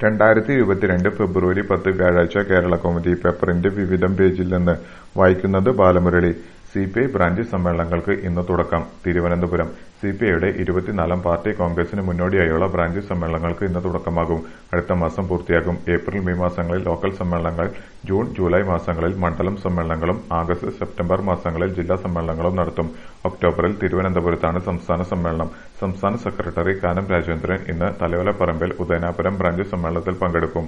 രണ്ടായിരത്തി ഇരുപത്തിരണ്ട് ഫെബ്രുവരി പത്ത് വ്യാഴാഴ്ച കേരള കൗമുദി പേപ്പറിന്റെ വിവിധം പേജിൽ നിന്ന് വായിക്കുന്നത് ബാലമുരളി സിപിഐ ബ്രാഞ്ച് സമ്മേളനങ്ങൾക്ക് ഇന്ന് തുടക്കം തിരുവനന്തപുരം സിപിഐയുടെ ഇരുപത്തിനാലാം പാർട്ടി കോൺഗ്രസിന് മുന്നോടിയായുള്ള ബ്രാഞ്ച് സമ്മേളനങ്ങൾക്ക് ഇന്ന് തുടക്കമാകും അടുത്ത മാസം പൂർത്തിയാകും ഏപ്രിൽ മെയ് മാസങ്ങളിൽ ലോക്കൽ സമ്മേളനങ്ങൾ ജൂൺ ജൂലൈ മാസങ്ങളിൽ മണ്ഡലം സമ്മേളനങ്ങളും ആഗസ്റ്റ് സെപ്റ്റംബർ മാസങ്ങളിൽ ജില്ലാ സമ്മേളനങ്ങളും നടത്തും ഒക്ടോബറിൽ തിരുവനന്തപുരത്താണ് സംസ്ഥാന സമ്മേളനം സംസ്ഥാന സെക്രട്ടറി കാനം രാജേന്ദ്രൻ ഇന്ന് തലയോലപ്പറമ്പിൽ ഉദയനാപുരം ബ്രാഞ്ച് സമ്മേളനത്തിൽ പങ്കെടുക്കും